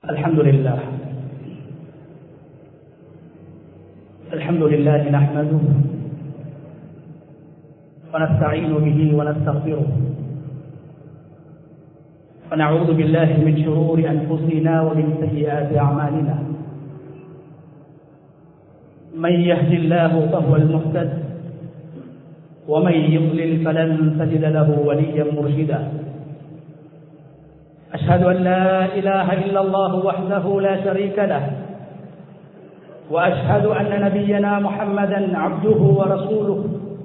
الحمد لله الحمد لله نحمده ونستعين به ونستغفره ونعوذ بالله من شرور أنفسنا ومن سيئات أعمالنا من يهد الله فهو المهتد ومن يضلل فلن تجد له وليا مرشدا أشهد أن لا إله إلا الله وحده لا شريك له وأشهد أن نبينا محمدا عبده ورسوله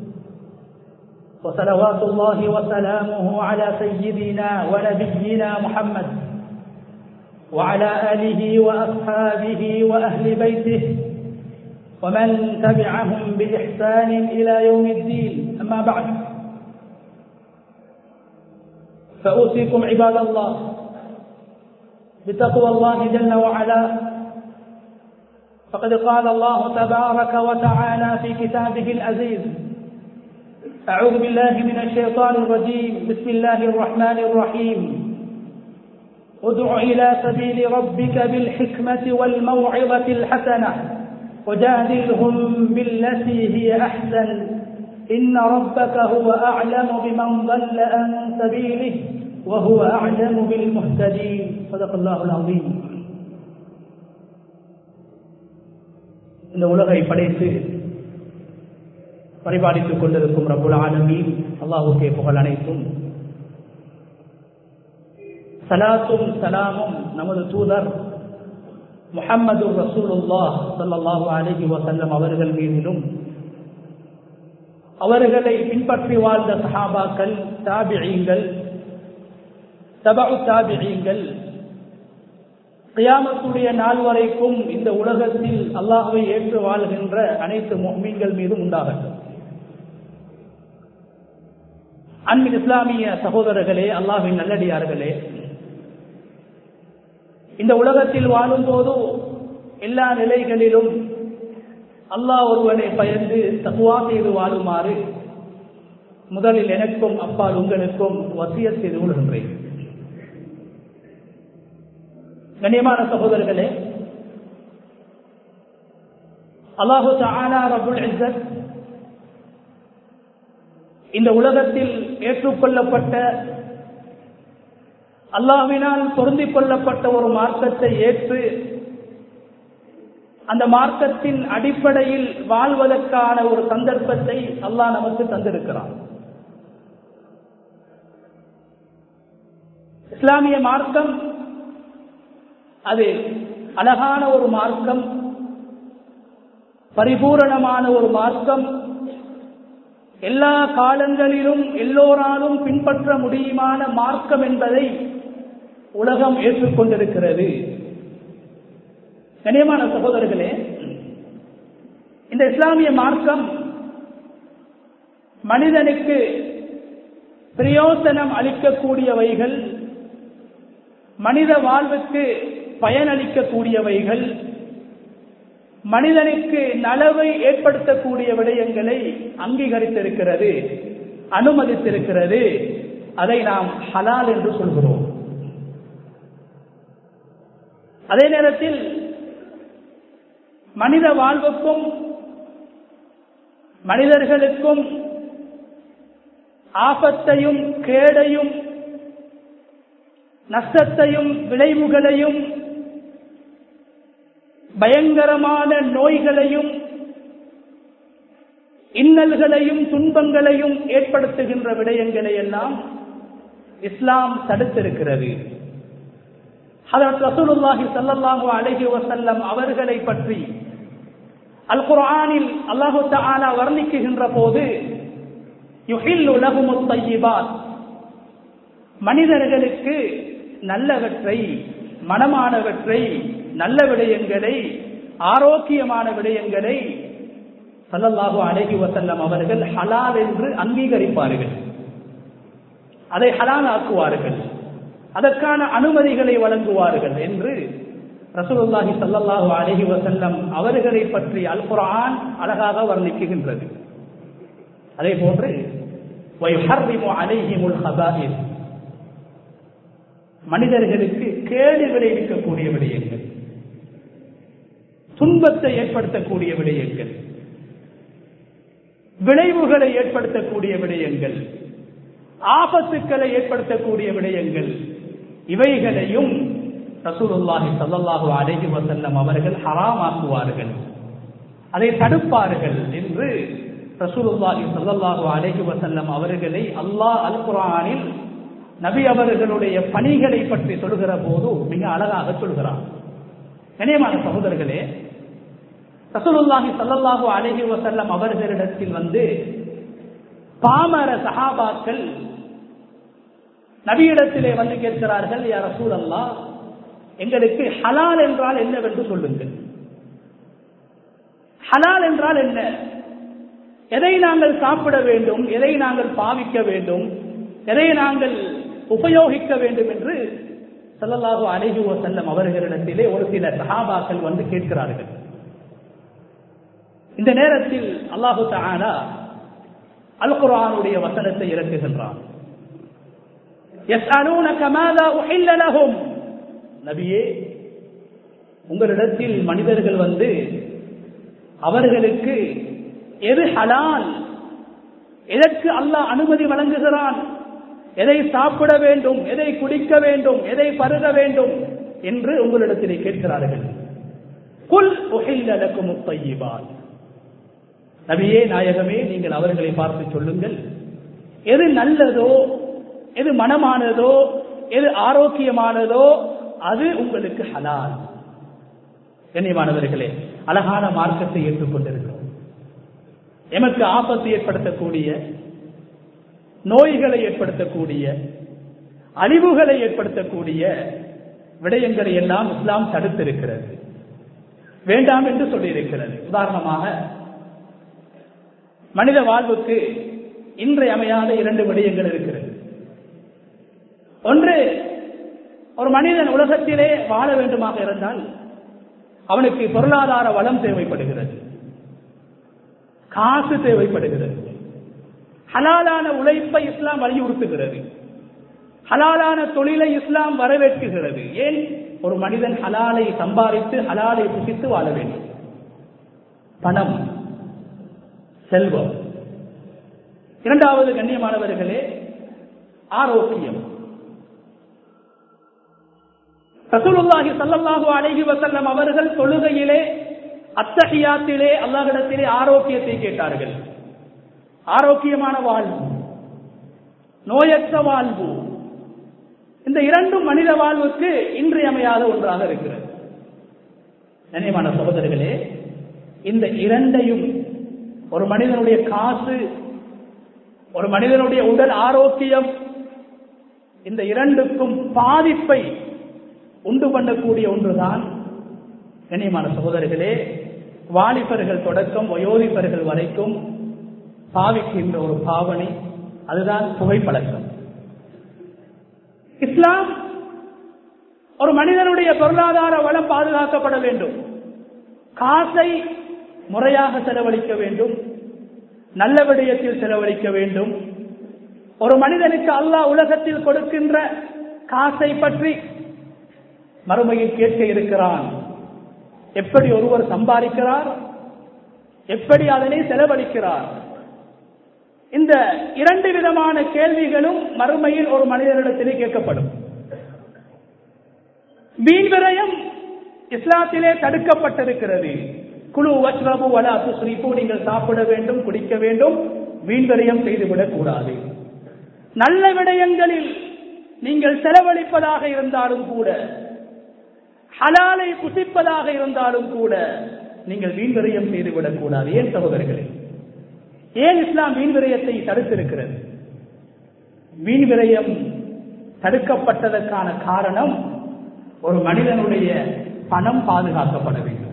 وصلوات الله وسلامه على سيدنا ونبينا محمد وعلى آله وأصحابه وأهل بيته ومن تبعهم بإحسان إلى يوم الدين أما بعد فأوصيكم عباد الله بتقوى الله جل وعلا فقد قال الله تبارك وتعالى في كتابه العزيز أعوذ بالله من الشيطان الرجيم بسم الله الرحمن الرحيم ادع إلى سبيل ربك بالحكمة والموعظة الحسنة وجادلهم بالتي هي أحسن إن ربك هو أعلم بمن ضل عن سبيله وهو أعلم بالمهتدين صدق الله العظيم இந்த உலகை படைத்து பரிபாலித்துக் கொண்டிருக்கும் ரபுல் ஆலமீன் அல்லாஹுக்கே புகழ் அனைத்தும் சலாத்தும் சலாமும் நமது தூதர் முஹம்மது ரசூலுல்லாஹ் சல்லாஹூ அலஹி வசல்லம் அவர்கள் மீதிலும் அவர்களை பின்பற்றி வாழ்ந்த சஹாபாக்கள் தாபிழிங்கள் தபு தாபிழிங்கள் கியாமத்துடைய நாள் வரைக்கும் இந்த உலகத்தில் அல்லாஹுவை ஏற்று வாழ்கின்ற அனைத்து மீன்கள் மீதும் உண்டாகட்டும் அன்பின் இஸ்லாமிய சகோதரர்களே அல்லாஹின் நல்லடியார்களே இந்த உலகத்தில் வாழும் போது எல்லா நிலைகளிலும் அல்லாஹ் ஒருவனை பயந்து தகுவா செய்து வாழுமாறு முதலில் எனக்கும் அப்பால் உங்களுக்கும் வசிய செய்து கொள்கின்றேன் கண்ணியமான சகோதரர்களே அல்லாஹு தானா ரபுல் இசத் இந்த உலகத்தில் ஏற்றுக்கொள்ளப்பட்ட அல்லாஹினால் பொருந்திக் கொள்ளப்பட்ட ஒரு மார்க்கத்தை ஏற்று அந்த மார்க்கத்தின் அடிப்படையில் வாழ்வதற்கான ஒரு சந்தர்ப்பத்தை அல்லாஹ் நமக்கு தந்திருக்கிறான் இஸ்லாமிய மார்க்கம் அது அழகான ஒரு மார்க்கம் பரிபூரணமான ஒரு மார்க்கம் எல்லா காலங்களிலும் எல்லோராலும் பின்பற்ற முடியுமான மார்க்கம் என்பதை உலகம் ஏற்றுக்கொண்டிருக்கிறது கனியமான சகோதரர்களே இந்த இஸ்லாமிய மார்க்கம் மனிதனுக்கு பிரயோசனம் அளிக்கக்கூடியவைகள் மனித வாழ்வுக்கு பயனளிக்கக்கூடியவைகள் மனிதனுக்கு நலவை ஏற்படுத்தக்கூடிய விடயங்களை அங்கீகரித்திருக்கிறது அனுமதித்திருக்கிறது அதை நாம் ஹலால் என்று சொல்கிறோம் அதே நேரத்தில் மனித வாழ்வுக்கும் மனிதர்களுக்கும் ஆபத்தையும் கேடையும் நஷ்டத்தையும் விளைவுகளையும் பயங்கரமான நோய்களையும் இன்னல்களையும் துன்பங்களையும் ஏற்படுத்துகின்ற விடயங்களை எல்லாம் இஸ்லாம் தடுத்திருக்கிறது அதற்கு ரசூலுல்லாஹி சல்லல்லாஹு அலைஹி வசல்லம் அவர்களை பற்றி அல் குர்ஆனில் அல்லாஹு தஆலா வர்ணிக்குகின்ற போது யுஹில்லு லஹுமுத் தய்யிபாத் மனிதர்களுக்கு நல்லவற்றை மனமானவற்றை நல்ல விடயங்களை ஆரோக்கியமான விடயங்களை சல்லல்லாஹு அலைஹி வசல்லம் அவர்கள் ஹலால் என்று அங்கீகரிப்பார்கள் அதை ஹலால் ஆக்குவார்கள் அதற்கான அனுமதிகளை வழங்குவார்கள் என்று ரசூலுல்லாஹி சல்லல்லாஹு அலைஹி வசல்லம் அவர்களை பற்றி அல் குர்ஆன் அழகாக வர்ணிக்குகின்றது அதே போன்று وَيُحَرِّمُ عَلَيْهِمُ الْخَبَائِثِ மனிதர்களுக்கு கேடு விளைவிக்கக்கூடிய விடயங்கள் துன்பத்தை ஏற்படுத்தக்கூடிய விடயங்கள் விளைவுகளை ஏற்படுத்தக்கூடிய விடயங்கள் ஆபத்துக்களை ஏற்படுத்தக்கூடிய விடயங்கள் இவைகளையும் ரசூலுல்லாஹி ஸல்லல்லாஹு அலைஹி வஸல்லம் அவர்கள் ஹராமாக்குவார்கள் அதை தடுப்பார்கள் என்று ரசூலுல்லாஹி ஸல்லல்லாஹு அலைஹி வஸல்லம் அவர்களை அல்லாஹ் அல் குர்ஆனில் நபி அவர்களுடைய பணிகளை பற்றி சொல்கிற போது மிக அழகாக சொல்கிறார் கனியமான சகோதரர்களே ரசூலுல்லாஹி ஸல்லல்லாஹு அலைஹி வஸல்லம் அவர்களிடத்தில் வந்து பாமர சஹாபாக்கள் நபியிடத்திலே வந்து கேட்கிறார்கள் யார் ரசூல் அல்லா எங்களுக்கு ஹலால் என்றால் என்னவென்று சொல்லுங்கள் ஹலால் என்றால் என்ன எதை நாங்கள் சாப்பிட வேண்டும் எதை நாங்கள் பாவிக்க வேண்டும் எதை நாங்கள் உபயோகிக்க வேண்டும் என்று சல்லல்லாஹு அலைஹி வஸல்லம் அவர்களிடத்திலே ஒரு சில சஹாபாக்கள் வந்து கேட்கிறார்கள் இந்த நேரத்தில் அல்லாஹு தஆலா அல் குர்ஆனுடைய வசனத்தை இறக்குகின்றான் யஸ்அலூனக மாதா உஹில்ல லஹும் நபியே உங்களிடத்தில் மனிதர்கள் வந்து அவர்களுக்கு எது ஹலால் எதற்கு அல்லாஹ் அனுமதி வழங்குகிறான் எதை சாப்பிட வேண்டும் எதை குடிக்க வேண்டும் எதை பருக வேண்டும் என்று உங்களிடத்திலே கேட்கிறார்கள் குல் உஹில்லலக்கும் முத்தையிபான் நபியே நாயகமே நீங்கள் அவர்களை பார்த்து சொல்லுங்கள் எது நல்லதோ எது மனமானதோ எது ஆரோக்கியமானதோ அது உங்களுக்கு ஹலால் கண்ணியமானவர்களே அழகான மார்க்கத்தை ஏற்றுக்கொண்டிருக்கிறோம் எமக்கு ஆபத்து ஏற்படுத்தக்கூடிய நோய்களை ஏற்படுத்தக்கூடிய அழிவுகளை ஏற்படுத்தக்கூடிய விடயங்களை எல்லாம் இஸ்லாம் தடுத்திருக்கிறது வேண்டாம் என்று சொல்லியிருக்கிறது உதாரணமாக மனித வாழ்வுக்கு இன்றையமையாத இரண்டு விடயங்கள் இருக்கிறது ஒன்று ஒரு மனிதன் உலகத்திலே வாழ வேண்டுமாக இருந்தால் அவனுக்கு பொருளாதார வளம் தேவைப்படுகிறது காசு தேவைப்படுகிறது ஹலாலான உழைப்பை இஸ்லாம் வலியுறுத்துகிறது ஹலாலான தொழிலை இஸ்லாம் வரவேற்குகிறது ஏன் ஒரு மனிதன் ஹலாலை சம்பாதித்து ஹலாலை புசித்து வாழ வேண்டும் பணம் செல்வம் இரண்டாவது கண்ணியமானவர்களே ஆரோக்கியம் ரசூலுல்லாஹி ஸல்லல்லாஹு அலைஹி வஸல்லம் அவர்கள் தொழுகையிலே அத்தஹியாத்திலே அல்லாஹ்விடத்திலே ஆரோக்கியத்தை கேட்டார்கள் ஆரோக்கியமான வாழ்வு நோயற்ற வாழ்வு இந்த இரண்டும் மனித வாழ்வுக்கு இன்றியமையாத ஒன்றாக இருக்கிறது கண்ணியமான சகோதரர்களே இந்த இரண்டையும் ஒரு மனிதனுடைய காசு ஒரு மனிதனுடைய உடல் ஆரோக்கியம் இந்த இரண்டுக்கும் பாதிப்பை உண்டு பண்ணக்கூடிய ஒன்றுதான் கண்ணியமான சகோதரர்களே வாலிபர்கள் தொடக்கம் வயோதிபர்கள் வரைக்கும் பாவிக்கின்ற ஒரு பாவனை அதுதான் புகைப்பழக்கம் இஸ்லாம் ஒரு மனிதனுடைய பொருளாதார வளம் பாதுகாக்கப்பட வேண்டும் காசை முறையாக செலவழிக்க வேண்டும் நல்ல விடயத்தில் செலவழிக்க வேண்டும் ஒரு மனிதனுக்கு அல்லாஹ் உலகத்தில் கொடுக்கின்ற காசை பற்றி மறுமையில் கேட்க இருக்கிறான் எப்படி ஒருவர் சம்பாதிக்கிறார் எப்படி அதனை செலவழிக்கிறார் இந்த இரண்டு விதமான கேள்விகளும் மறுமையில் ஒரு மனிதனிடத்திலே கேட்கப்படும் வீண் விரயம் இஸ்லாத்திலே தடுக்கப்பட்டிருக்கிறது குழு வச்ரபு வல அசுஸ்ரீப்பு நீங்கள் சாப்பிட வேண்டும் குடிக்க வேண்டும் வீண் விரயம் செய்துவிடக் கூடாது நல்ல விடயங்களில் நீங்கள் செலவழிப்பதாக இருந்தாலும் கூட ஹலாலை புசிப்பதாக இருந்தாலும் கூட நீங்கள் வீண் விரயம் செய்துவிடக் கூடாது ஏன் சகோதரர்களே ஏன் இஸ்லாம் வீண் விரயத்தை தடுத்திருக்கிறது வீண் விரயம் தடுக்கப்பட்டதற்கான காரணம் ஒரு மனிதனுடைய பணம் பாதுகாக்கப்பட வேண்டும்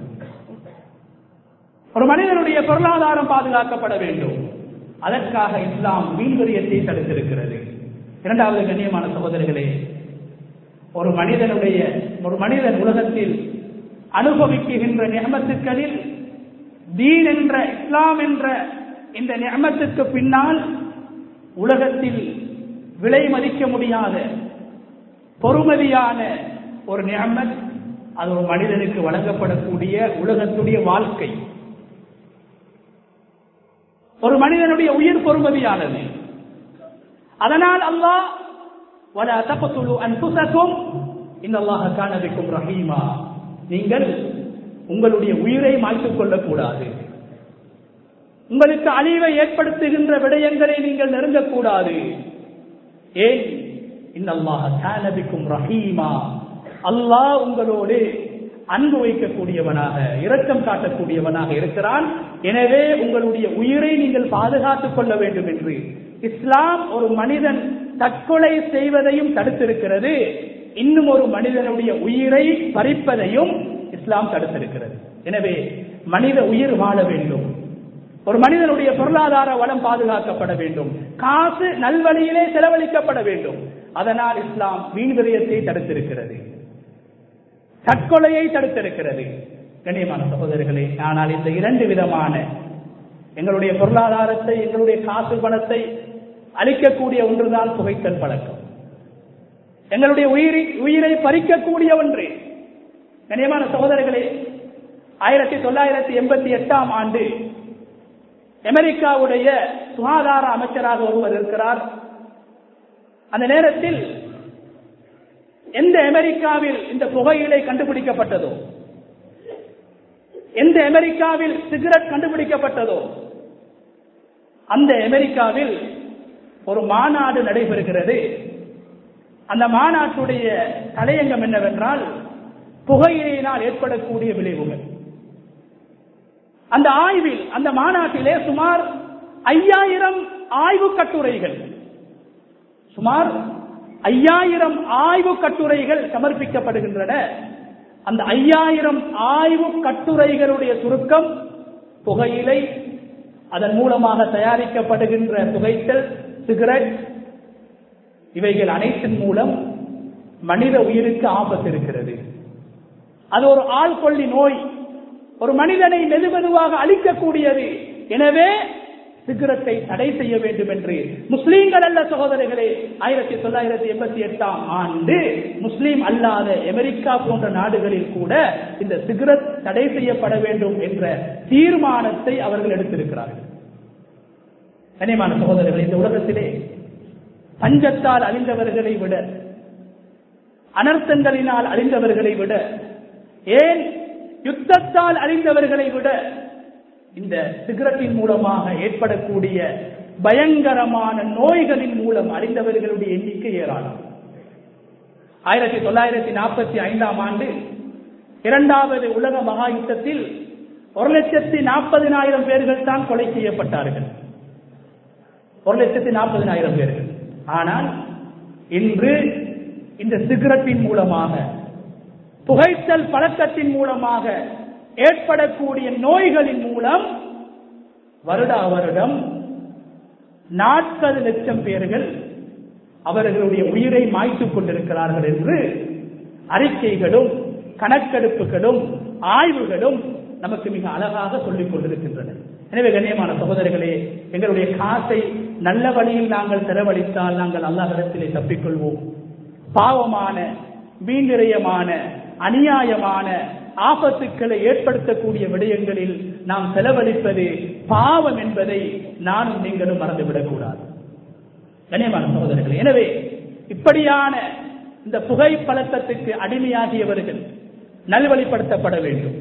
ஒரு மனிதனுடைய பொருளாதாரம் பாதுகாக்கப்பட வேண்டும் அதற்காக இஸ்லாம் வீண் விரயத்தை தடுத்திருக்கிறது இரண்டாவது கண்ணியமான சகோதரர்களே ஒரு மனிதனுடைய ஒரு மனிதன் உலகத்தில் அனுபவிக்குகின்ற நியமத்துக்களில் தீன் என்ற இஸ்லாம் என்ற இந்த நியமத்துக்கு பின்னால் உலகத்தில் விலை மதிக்க முடியாத பொறுமதியான ஒரு நியமத் அது ஒரு மனிதனுக்கு வழங்கப்படக்கூடிய உலகத்துடைய வாழ்க்கை ஒரு மனிதனுடைய உயிர் பொறுமதியானது அதனால் அல்லாஹ் வல தப்பத்துழு அன்புசக்கும் இன்னல்லாஹ காணபிக்கும் ரஹீமா நீங்கள் உங்களுடைய உயிரை மாய்த்துக் கொள்ளக்கூடாது உங்களுக்கு அழிவை ஏற்படுத்துகின்ற விடயங்களை நீங்கள் நெருங்கக்கூடாது ஏன் இன்னல்லாஹ காணபிக்கும் ரஹீமா அல்லாஹ் உங்களோடு அன்பு வைக்கக்கூடியவனாக இரக்கம் காட்டக்கூடியவனாக இருக்கிறான் எனவே உங்களுடைய உயிரை நீங்கள் பாதுகாத்துக் கொள்ள வேண்டும் என்று இஸ்லாம் ஒரு மனிதன் தற்கொலை செய்வதையும் தடுத்திருக்கிறது இன்னும் ஒரு மனிதனுடைய உயிரை பறிப்பதையும் இஸ்லாம் தடுத்திருக்கிறது எனவே மனித உயிர் வாழ வேண்டும் ஒரு மனிதனுடைய பொருளாதார வளம் பாதுகாக்கப்பட வேண்டும் காசு நல்வழியிலே செலவழிக்கப்பட வேண்டும் அதனால் இஸ்லாம் வீண் விரயத்தை தடுத்திருக்கிறது தற்கொலையை தடுத்திருக்கிறது கண்ணியமான சகோதரர்களே ஆனால் இந்த இரண்டு விதமான எங்களுடைய பொருளாதாரத்தை எங்களுடைய காசு பணத்தை அளிக்கக்கூடிய ஒன்றுதான் புகைத்தல் பழக்கம் எங்களுடைய உயிரை உயிரை பறிக்கக்கூடிய ஒன்று கண்ணியமான சகோதரர்களே ஆயிரத்தி தொள்ளாயிரத்தி எண்பத்தி எட்டாம் ஆண்டு அமெரிக்காவுடைய சுகாதார அமைச்சராக ஒருவர் இருக்கிறார் அந்த நேரத்தில் எந்த அமெரிக்காவில் இந்த புகையிலை கண்டுபிடிக்கப்பட்டதோ எந்த அமெரிக்காவில் சிகரெட் கண்டுபிடிக்கப்பட்டதோ அந்த அமெரிக்காவில் ஒரு மாநாடு நடைபெறுகிறது அந்த மாநாட்டுடைய தலையங்கம் என்னவென்றால் புகையிலையினால் ஏற்படக்கூடிய விளைவுகள் அந்த ஆய்வில் அந்த மாநாட்டிலே சுமார் ஐயாயிரம் ஆய்வு கட்டுரைகள் சுமார் ஐயாயிரம் ஆய்வு கட்டுரைகள் சமர்ப்பிக்கப்படுகின்றன அந்த ஐயாயிரம் ஆய்வு கட்டுரைகளுடைய சுருக்கம் புகையிலை அதன் மூலமாக தயாரிக்கப்படுகின்ற புகைத்தல் சிகரெட் இவைகள் அனைத்தின் மூலம் மனித உயிருக்கு ஆபத்து இருக்கிறது அது ஒரு ஆள்கொள்ளி நோய் ஒரு மனிதனை மெதுமெதுவாக அழிக்கக்கூடியது எனவே சிகரத்தை தடை செய்ய வேண்டும் என்று முஸ்லீம்கள் அல்ல சகோதரர்களே ஆயிரத்தி தொள்ளாயிரத்தி எண்பத்தி எட்டாம் ஆண்டு முஸ்லீம் அல்லாத அமெரிக்கா போன்ற நாடுகளில் கூட இந்த சிகரெட் தடை செய்யப்பட வேண்டும் என்ற தீர்மானத்தை அவர்கள் எடுத்திருக்கிறார்கள் கனிமான சகோதரர்கள் இந்த உலகத்திலே பஞ்சத்தால் அழிந்தவர்களை விட அனர்த்தங்களினால் அழிந்தவர்களை விட ஏன் யுத்தத்தால் அழிந்தவர்களை விட இந்த சிகரெட்டின் மூலமாக ஏற்படக்கூடிய பயங்கரமான நோய்களின் மூலம் அறிந்தவர்களுடைய எண்ணிக்கை ஏராளம் ஆயிரத்தி தொள்ளாயிரத்தி நாற்பத்தி ஐந்தாம் ஆண்டு இரண்டாவது உலக மகா யுத்தத்தில் ஒரு லட்சத்தி நாற்பதினாயிரம் பேர்கள் தான் கொலை செய்யப்பட்டார்கள் ஒரு லட்சத்தி நாற்பதினாயிரம் பேர்கள் ஆனால் இன்று இந்த சிகரெட்டின் மூலமாக புகைத்தல் பழக்கத்தின் மூலமாக ஏற்படக்கூடிய நோய்களின் மூலம் வருடா வருடம் நாற்பது லட்சம் பேர்கள் அவர்களுடைய உயிரை மாய்த்துக் கொண்டிருக்கிறார்கள் என்று அறிக்கைகளும் கணக்கெடுப்புகளும் ஆய்வுகளும் நமக்கு மிக அழகாக சொல்லிக் கொண்டிருக்கின்றன எனவே கண்ணியமான சகோதரர்களே எங்களுடைய காசை நல்ல வழியில் நாங்கள் செலவழித்தால் நாங்கள் அல்லாஹிடத்திலே தப்பிக்கொள்வோம் பாவமான வீண்விரயமான அநியாயமான ஆபத்துக்களை ஏற்படுத்தக்கூடிய விடயங்களில் நாம் செலவழிப்பது பாவம் என்பதை நானும் நீங்களும் மறந்துவிடக் கூடாது கண்ணியமான சகோதரர்கள் எனவே இப்படியான இந்த புகை பழக்கத்துக்கு அடிமையாகியவர்கள் நல்வழிப்படுத்தப்பட வேண்டும்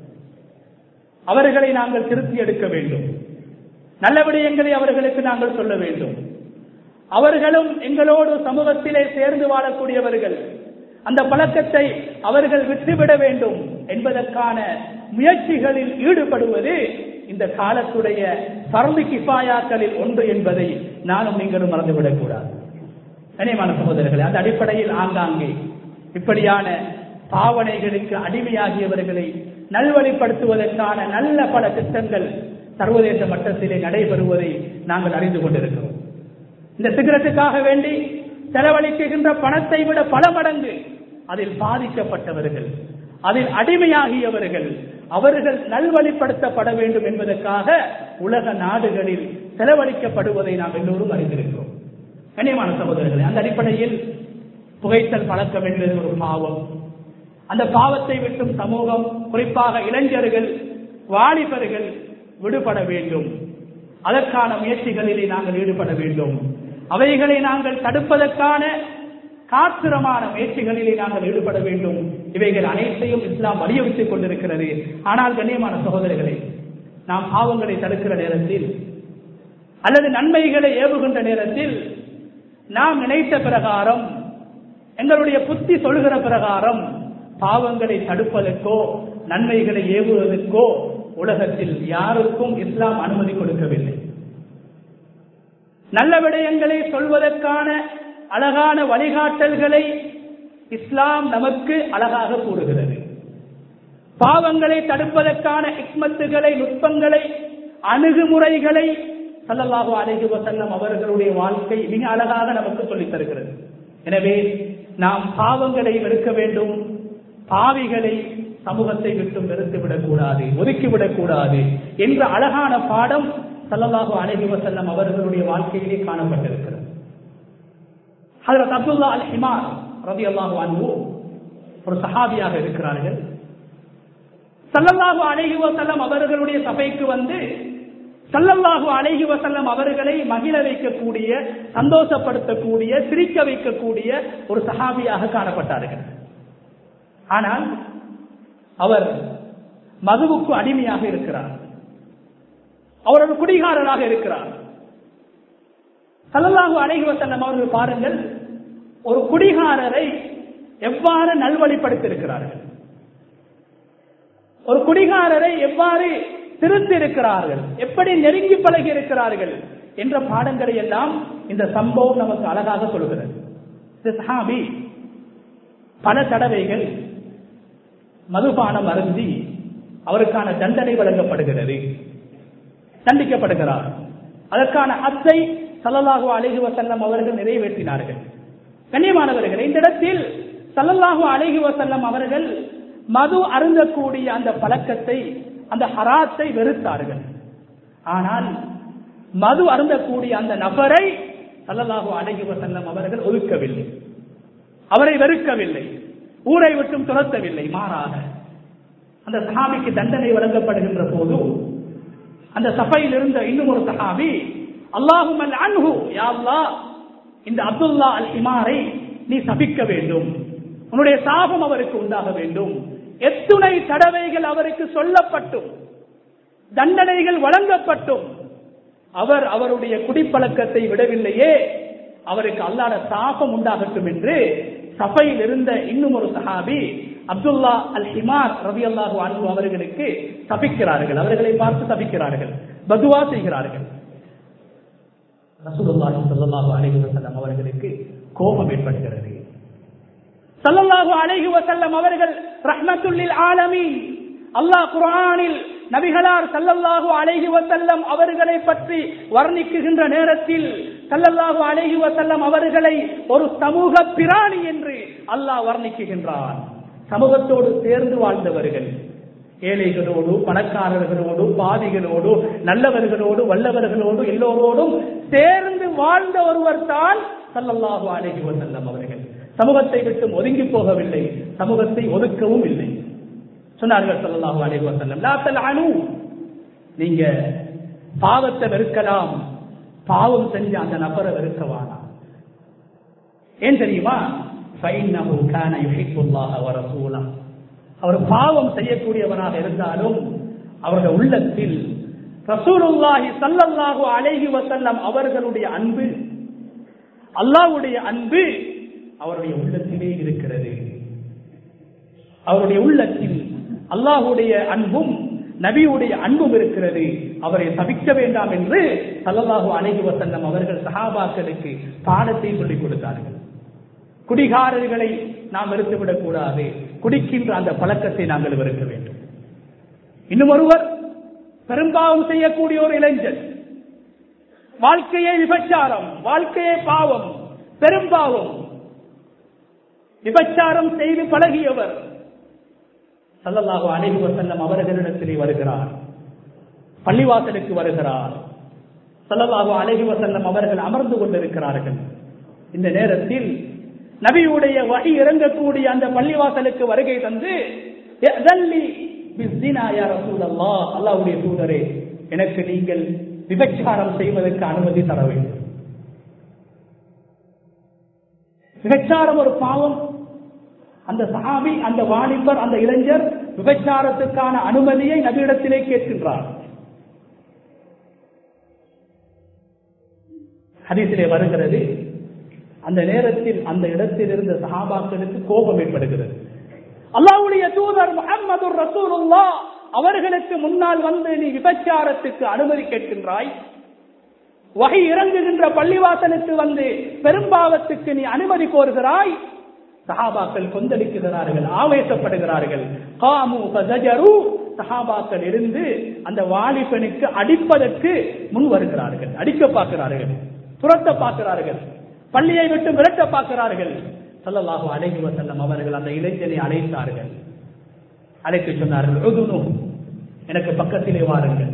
அவர்களை நாங்கள் திருத்தி எடுக்க வேண்டும் நல்ல விடயங்களை அவர்களுக்கு நாங்கள் சொல்ல வேண்டும் அவர்களும் எங்களோடு சமூகத்திலே சேர்ந்து வாழக்கூடியவர்கள் அந்த பழக்கத்தை அவர்கள் விட்டுவிட வேண்டும் என்பதற்கான முயற்சிகளில் ஈடுபடுவது இந்த காலத்துடைய பரந்து கிஃபாயாக்களில் ஒன்று என்பதை நானும் நீங்களும் மறந்துவிடக் கூடாது கனியமான சகோதரர்களே அந்த அடிப்படையில் ஆங்காங்கே இப்படியான பாவனைகளுக்கு அடிமையாகியவர்களை நல்வழிப்படுத்துவதற்கான நல்ல பல திட்டங்கள் சர்வதேச மட்டத்திலே நடைபெறுவதை நாங்கள் அறிந்து கொண்டிருக்கிறோம் இந்த சிகரெட்டுக்காக வேண்டி செலவழிக்கின்ற பணத்தை விட பல மடங்கு அதில் பாதிக்கப்பட்டவர்கள் அதில் அடிமையாகியவர்கள் அவர்கள் நல்வழிப்படுத்தப்பட வேண்டும் என்பதற்காக உலக நாடுகளில் செலவழிக்கப்படுவதை நாம் எல்லோரும் அறிந்திருக்கிறோம் கண்ணியமான சகோதரர்களே அந்த அடிப்படையில் புகைத்தல் பழக்கம் என்பது ஒரு பாவம் அந்த பாவத்தை விட்டும் சமூகம் குறிப்பாக இளைஞர்கள் வாலிபர்கள் விடுபட வேண்டும் அதற்கான முயற்சிகளிலே நாங்கள் ஈடுபட வேண்டும் அவைகளை நாங்கள் தடுப்பதற்கான காத்திரமான முயற்சிகளிலே நாங்கள் ஈடுபட வேண்டும் இவைகள் அனைத்தையும் இஸ்லாம் வலியுறுத்திக் கொண்டிருக்கிறது ஆனால் கண்ணியமான சகோதரர்களே நாம் பாவங்களை தடுக்கிற நேரத்தில் அல்லது நன்மைகளை ஏவுகின்ற நேரத்தில் நாம் நினைத்த பிரகாரம் எங்களுடைய புத்தி சொல்கிற பிரகாரம் பாவங்களை தடுப்பதற்கோ நன்மைகளை ஏவுவதற்கோ உலகத்தில் யாருக்கும் இஸ்லாம் அனுமதி கொடுக்கவில்லை நல்ல விடயங்களை சொல்வதற்கான அழகான வழிகாட்டல்களை இஸ்லாம் நமக்கு அழகாக கூறுகிறது பாவங்களை தடுப்பதற்கான இக்மத்துகளை நுட்பங்களை அணுகுமுறைகளை சல்லல்லாஹு அலைஹி வசல்லம் அவர்களுடைய வாழ்க்கை மிக அழகாக நமக்கு சொல்லித் தருகிறது எனவே நாம் பாவங்களை வெறுக்க வேண்டும் பாவிகளை சமூகத்தை விட்டு வெறுத்து விடக்கூடாது ஒதுக்கிவிடக் கூடாது என்ற அழகான பாடம் சல்லல்லாஹு அலைஹி வசல்லம் அவர்களுடைய வாழ்க்கையிலே காணப்பட்டிருக்கிறது ஹதரத் அப்துல்லா அல் ஹிமார் ரவி அல்லாஹு அன்பு ஒரு சஹாபியாக இருக்கிறார்கள் சல்லல்லாஹு அலைஹி வசல்லம் அவர்களுடைய சபைக்கு வந்து சல்லல்லாஹு அலைஹி வசல்லம் அவர்களை மகிழ வைக்கக்கூடிய சந்தோஷப்படுத்தக்கூடிய சிரிக்க வைக்கக்கூடிய ஒரு சஹாபியாக காணப்பட்டார்கள் ஆனால் அவர் மதுவுக்கு அடிமையாக இருக்கிறார் அவர் ஒரு குடிகாரராக இருக்கிறார் சல்லல்லாஹு அலைஹி வசல்லம் அவர்கள் பாருங்கள் ஒரு குடிகாரரை எவ்வாறு நல்வழிப்படுத்தியிருக்கிறார்கள் ஒரு குடிகாரரை எவ்வாறு திருத்தி இருக்கிறார்கள் எப்படி நெருங்கி பழகி இருக்கிறார்கள் என்ற பாடங்களை எல்லாம் இந்த சம்பவம் நமக்கு அழகாக சொல்கிறது இந்த சஹாபி பல தடவைகள் மதுபானம் அருந்தி அவருக்கான தண்டனை வழங்கப்படுகிறது தண்டிக்கப்படுகிறார் அதற்கான அத்தை சல்லல்லாஹு அலைஹி வசல்லம் அவர்கள் நிறைவேற்றினார்கள் கண்ணியமானவர்கள் இந்த இடத்தில் சல்லல்லாஹு அலைஹி வசல்லம் அவர்கள் மது அருந்தக்கூடிய அந்த பழக்கத்தை அந்த ஹராத்தை வெறுத்தார்கள் ஆனால் மது அருந்தக்கூடிய அந்த நபரை சல்லல்லாஹு அலைஹி வசல்லம் அவர்கள் ஒதுக்கவில்லை அவரை வெறுக்கவில்லை ஊரை விட்டும் துரத்தவில்லை மாறாக அந்த சஹாபிக்கு தண்டனை வழங்கப்படுகின்ற போது அந்த சபையில் இருந்த இன்னும் ஒரு சஹாபி அல்லாஹும் அன்ஹு யா அல்லாஹ் இந்த அப்துல்லா அல் இமாரை நீ சபிக்க வேண்டும் உன்னுடைய சாபம் அவருக்கு உண்டாக வேண்டும் எத்துணை தடவைகள் அவருக்கு சொல்லப்பட்டும் தண்டனைகள் வழங்கப்பட்டும் அவர் அவருடைய குடிப்பழக்கத்தை விடவில்லையே அவருக்கு அல்லாத சாபம் உண்டாகட்டும் என்று சபையில் இருந்த இன்னும் ஒரு சஹாபி அப்துல்லா அல் ஹிமார் ரவி அல்லாஹு அன்பு அவர்களுக்கு தப்பிக்கிறார்கள் அவர்களை பார்த்து தப்பிக்கிறார்கள் பதுவா செய்கிறார்கள் ரசூலுல்லாஹி ஸல்லல்லாஹு அலைஹி வஸல்லம் அவர்களுக்கு கோபம் ஏற்படுகிறது ஸல்லல்லாஹு அலைஹி வஸல்லம் அவர்கள் ரஹ்மத்துல்லில் ஆலமீன் அல்லாஹ் குர்ஆனில் நபிகளார் ஸல்லல்லாஹு அலைஹி வஸல்லம் அவர்களை பற்றி வர்ணிக்குகின்ற நேரத்தில் ஸல்லல்லாஹு அலைஹி வஸல்லம் அவர்களை ஒரு சமூக பிராணி என்று அல்லாஹ் வர்ணிக்குகின்றான் சமூகத்தோடு சேர்ந்து வாழ்ந்தவர்கள் ஏழைகளோடு பணக்காரர்களோடு பாதிகளோடு நல்லவர்களோடு வல்லவர்களோடு எல்லோரோடும் சேர்ந்து வாழ்ந்த ஒருவர் தான் சல்லல்லாஹு அலைஹி வஸல்லம் அவர்கள் சமூகத்தை விட்டு ஒதுங்கி போகவில்லை சமூகத்தை ஒதுக்கவும் இல்லை சொன்னார்கள் சல்லல்லாஹு அலைஹி வஸல்லம் லா தல்அனு நீங்க பாவத்தை வெறுக்கலாம் பாவம் செஞ்ச அந்த நபரை வெறுக்கவானா ஏன் தெரியுமா فإنه كان يحب الله ورسوله அவர் பாவம் செய்யக்கூடியவனாக இருந்தாலும் அவருடைய உள்ளத்தில் ரசூலுல்லாஹி சல்லல்லாஹு அலைஹி வசல்லம் அவர்களுடைய அன்பு அல்லாஹ்வுடைய அன்பு அவருடைய உள்ளத்திலே இருக்கிறது அவருடைய உள்ளத்தில் அல்லாஹுடைய அன்பும் நபியுடைய அன்பும் இருக்கிறது அவரை தவிக்க வேண்டாம் என்று சல்லல்லாஹு அலைஹி வசல்லம் அவர்கள் சஹாபாக்களுக்கு பாடத்தை சொல்லிக் கொடுத்தார்கள் குடிகாரர்களை நாம் வெறுத்துவிடக் கூடாது குடிக்கின்ற அந்த பழக்கத்தை நாங்கள் வெறுக்க வேண்டும் இன்னும் ஒருவர் பெரும்பாவம் செய்யக்கூடிய ஒரு இளைஞன் வாழ்க்கையே விபச்சாரம் வாழ்க்கையே பாவம் பெரும்பாவம் விபச்சாரம் செய்து பழகியவர் சல்லல்லாஹு அலைஹி வசல்லம் அவர்களிடத்திலே வருகிறார் பள்ளிவாசலுக்கு வருகிறார் சல்லல்லாஹு அலைஹி வசல்லம் அவர்கள் அமர்ந்து கொண்டிருக்கிறார்கள் இந்த நேரத்தில் நபியுடைய வகை இறங்கக்கூடிய அந்த பள்ளிவாசலுக்கு வருகை தந்து அல்லாவுடைய தூதரே எனக்கு நீங்கள் விபச்சாரம் செய்வதற்கு அனுமதி தர வேண்டும் விபச்சாரம் ஒரு பாவம் அந்த சஹாபி அந்த வாலிபர் அந்த இளைஞர் விபச்சாரத்துக்கான அனுமதியை நபியிடத்திலே கேட்கின்றார் ஹதீசிலே வருகிறது அந்த நேரத்தில் அந்த இடத்தில் இருந்த சஹாபாக்களுக்கு கோபம் ஏற்படுகிறது அல்லாவுடைய தூதர் முகமது ரசூலுல்லா அவர்களுக்கு முன்னால் வந்து நீ விபச்சாரத்துக்கு அனுமதி கேட்கின்றாய் வகை இறங்குகின்ற பள்ளிவாசலுக்கு வந்து பெரும்பாவத்துக்கு நீ அனுமதி கோருகிறாய் சஹாபாக்கள் கொந்தளிக்கிறார்கள் ஆவேசப்படுகிறார்கள் காமு ஃபஜஜரு சஹாபாக்கள் இருந்து அந்த வாலிபனுக்கு அடிப்பதற்கு முன் வருகிறார்கள் அடிக்க பார்க்கிறார்கள் துரத்த பார்க்கிறார்கள் பள்ளியை விட்டு விரட்ட பார்க்கிறார்கள் சொல்லலாகும் அழகி வசல்லம் அவர்கள் அந்த இளைஞனை அழைத்தார்கள் அழைத்து சொன்னார்கள் எனக்கு பக்கத்திலே வாருங்கள்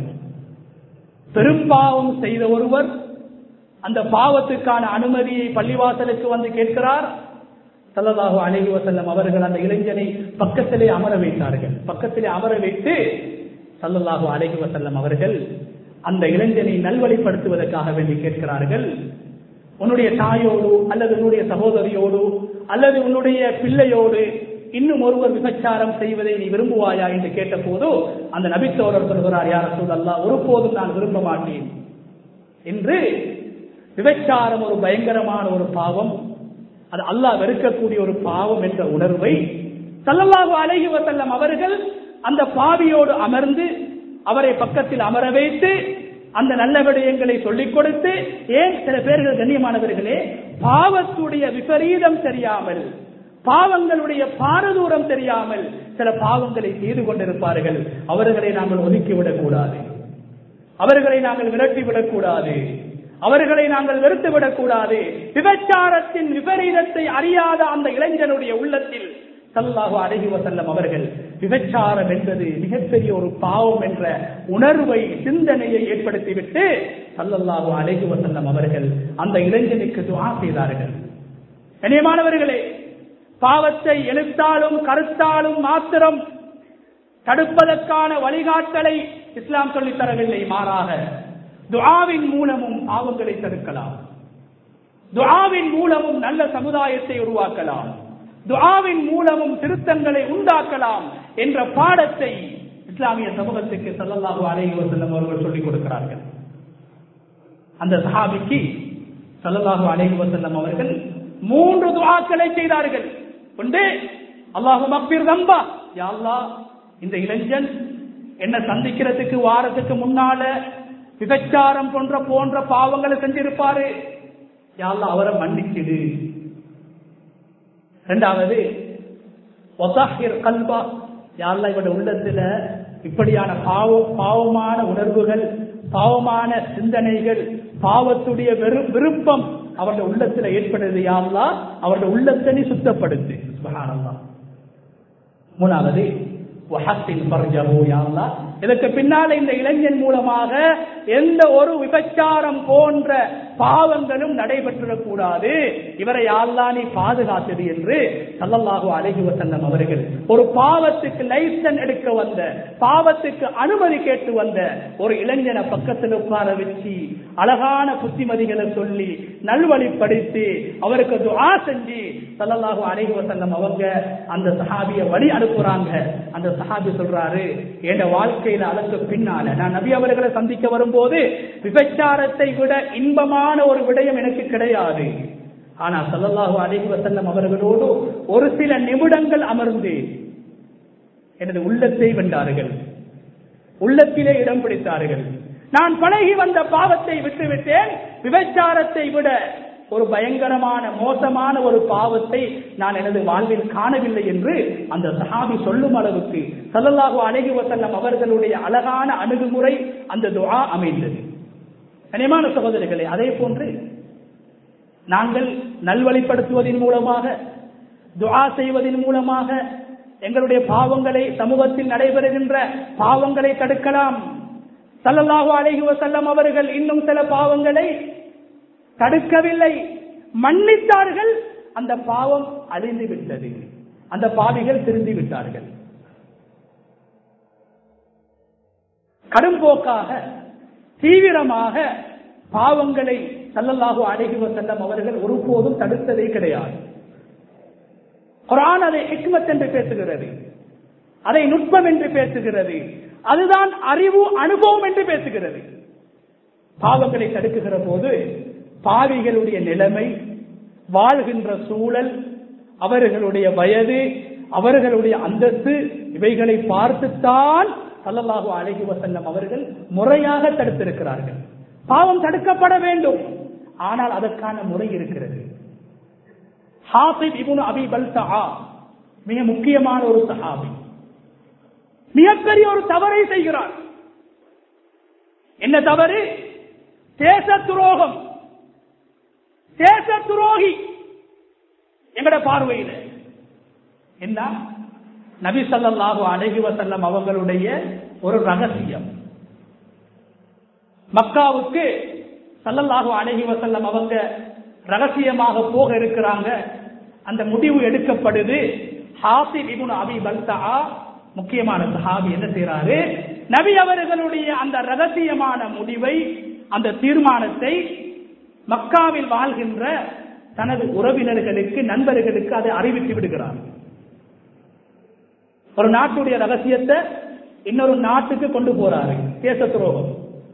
பெரும்பாவம் செய்த ஒருவர் அந்த பாவத்துக்கான அனுமதியை பள்ளிவாசலுக்கு வந்து கேட்கிறார் சல்லல்லாஹு அலைஹி வசல்லம் அவர்கள் அந்த இளைஞனை பக்கத்திலே அமர வைத்தார்கள் பக்கத்திலே அமர வைத்து சல்லல்லாஹு அலைஹி வசல்லம் அவர்கள் அந்த இளைஞனை நல்வழிப்படுத்துவதற்காக வேண்டி கேட்கிறார்கள் உன்னுடைய தாயோடு அல்லது உன்னுடைய சகோதரியோடு அல்லது உன்னுடைய பிள்ளையோடு இன்னும் ஒருவர் விபச்சாரம் செய்வதை நீ விரும்புவாயா என்று கேட்ட போது அந்த நபித்தோழர் சொல்கிறார் யார் சூழல்லா ஒருபோதும் நான் விரும்ப மாட்டேன் என்று விபச்சாரம் ஒரு பயங்கரமான ஒரு பாவம் அது அல்லாஹ் வெறுக்கக்கூடிய ஒரு பாவம் என்ற உணர்வை சல்லல்லாஹு அலைஹி வசல்லம் அவர்கள் அந்த பாவியோடு அமர்ந்து அவரை பக்கத்தில் அமர வைத்து அந்த நல்ல விடயங்களை சொல்லிக் கொடுத்து ஏன் சில பேர்கள் கண்ணியமானவர்களே பாவத்துடைய விபரீதம் தெரியாமல் பாவங்களுடைய பாரதூரம் தெரியாமல் சில பாவங்களை செய்து கொண்டிருப்பார்கள் அவர்களை நாங்கள் ஒதுக்கிவிடக் கூடாது அவர்களை நாங்கள் விரட்டிவிடக் கூடாது அவர்களை நாங்கள் வெறுத்துவிடக் கூடாது விபச்சாரத்தின் விபரீதத்தை அறியாத அந்த இளைஞனுடைய உள்ளத்தில் சல்லாஹு அழகி வசல்லம் அவர்கள் விபச்சாரம் என்பது மிகப்பெரிய ஒரு பாவம் என்ற உணர்வை சிந்தனையை ஏற்படுத்திவிட்டு சல்லல்லாஹு அழகி வசல்லம் அவர்கள் அந்த இளைஞனுக்கு துவா செய்தார்கள் கண்ணியமானவர்களே பாவத்தை எழுத்தாலும் கருத்தாலும் மாத்திரம் தடுப்பதற்கான வழிகாட்டலை இஸ்லாம் சொல்லித் தரவில்லை மாறாக துஆவின் மூலமும் பாவங்களை தடுக்கலாம் துஆவின் மூலமும் நல்ல சமுதாயத்தை உருவாக்கலாம் துஆவின் மூலமும் திருத்தங்களை உண்டாக்கலாம் என்ற பாடத்தை இஸ்லாமிய சமூகத்துக்கு சல்லல்லாஹு அலைஹி வஸல்லம் அவர்கள் சொல்லிக் கொடுக்கிறார்கள் அந்த சஹாபிக்கு சல்லல்லாஹு அலைஹி வஸல்லம் அவர்கள் மூன்று துஆக்களை செய்தார்கள் ஒன்று அல்லாஹு மக்பிர் தம்பா யா அல்லாஹ் இந்த இளைஞன் என்ன சந்திக்கிறதுக்கு வாரத்துக்கு முன்னால விபச்சாரம் போன்ற போன்ற பாவங்களை செஞ்சிருப்பாரு யாழ்லா அவரை மன்னிச்சிடு இரண்டாவது ஒசாஹிர் கல்பா யாழ்லா இவட உள்ளத்துல இப்படியான பாவம் பாவமான உணர்வுகள் பாவமான சிந்தனைகள் பாவத்துடைய வெறு விருப்பம் அவருடைய உள்ளத்துல ஏற்படுது யாழ்லா அவருடைய உள்ளத்தை நீ சுத்தப்படுத்து சுபஹானல்லாஹ் மூணாவது வஹத்தின் பர்ஜஹு யா அல்லாஹ் இதற்கு பின்னால இந்த இளைஞன் மூலமாக எந்த ஒரு விபச்சாரம் போன்ற பாவங்களும் நடைபெற்றிடக் கூடாது இவரை யாழ்லா நீ பாதுகாத்தது என்று சல்லல்லாஹு அலைஹி வசல்லம் அவர்கள் ஒரு பாவத்துக்கு லைசன் எடுக்க வந்த பாவத்துக்கு அனுமதி கேட்டு வந்த ஒரு இளைஞனை பக்கத்தில் உட்கார வச்சு அழகான புத்திமதிகளை சொல்லி நல்வழிப்படுத்தி அவருக்கு துஆ செஞ்சு சல்லல்லாஹு அலைஹி வசல்லம் அவங்க அந்த சஹாபிய வழி அனுப்புறாங்க அந்த சஹாபி சொல்றாரு என் வாழ்க்கையில அதற்கு பின்னால நான் நபி அவர்களை சந்திக்க வரும்போது விபச்சாரத்தை விட இன்பமான ஒரு விடயம் எனக்கு கிடையாது ஆனா சல்லல்லாஹு அலைஹி வசல்லம் அவர்களோடு ஒரு சில நிமிடங்கள் அமர்ந்து எனது உள்ளத்தை வென்றார்கள் உள்ளத்திலே இடம் பிடித்தார்கள் நான் பழகி வந்த பாவத்தை விட்டுவிட்டேன் விபச்சாரத்தை விட ஒரு பயங்கரமான மோசமான ஒரு பாவத்தை நான் எனது வாழ்வில் காணவில்லை என்று அந்த சஹாபி சொல்லும் அளவுக்கு சல்லல்லாஹு அழகி வசல்லம் அவர்களுடைய அழகான அணுகுமுறை அந்த துஆ அமைந்தது கனியமான சகோதரிகளே அதே போன்று நாங்கள் நல்வழிப்படுத்துவதன் மூலமாக துஆ செய்வதன் மூலமாக எங்களுடைய பாவங்களை சமூகத்தில் நடைபெறுகின்ற பாவங்களை தடுக்கலாம் சல்லல்லாஹு அலைஹி வசல்லம் அவர்கள் இன்னும் சில பாவங்களை தடுக்கவில்லை மன்னித்தார்கள் அந்த பாவம் அழிந்து விட்டது அந்த பாவிகள் திருந்தி விட்டார்கள் கடும்போக்காக தீவிரமாக பாவங்களை சல்லல்லாஹு அழகி செல்லம் அவர்கள் ஒருபோதும் தடுத்ததே கிடையாது குரான் அதை ஹிக்மத் என்று பேசுகிறது அதை நுட்பம் என்று பேசுகிறது அதுதான் அறிவு அனுபவம் என்று பேசுகிறது பாவங்களை தடுக்குகிற போது பாவிகளுடைய நிலைமை வாழ்கின்ற சூழல் அவர்களுடைய வயது அவர்களுடைய அந்தஸ்து இவைகளை பார்த்துத்தான் சல்லல்லாஹு அலைஹி வசல்லம் அவர்கள் முறையாக தடுத்திருக்கிறார்கள் பாவம் தடுக்கப்பட வேண்டும் ஆனால் அதற்கான முறை இருக்கிறது ஹாஃபித் இபுன் அபி பல்தா மிக முக்கியமான ஒரு சஹாபி மிகப்பெரிய ஒரு தவறை செய்கிறார் என்ன தவறு தேச துரோகம் தேச துரோகி எங்கட பார்வையில் என்ன நபி சல்லாஹூ அழகி வசல்லம் அவங்களுடைய ஒரு ரகசியம் மக்காவுக்கு சல்லல்லாஹு அழகி வசல்லம் அவங்க ரகசியமாக போக இருக்கிறாங்க அந்த முடிவு எடுக்கப்படுது ஹாசி இபுன் அபி பல்தா முக்கியமான சஹாபி என்ன செய்யறாரு நபி அவர்களுடைய அந்த ரகசியமான முடிவை அந்த தீர்மானத்தை மக்காவில் வாழ்கின்ற தனது உறவினர்களுக்கு நண்பர்களுக்கு அதை அறிவித்து விடுகிறார் ஒரு நாட்டுடைய ரகசியத்தை இன்னொரு நாட்டுக்கு கொண்டு போறாரு தேச துரோகம்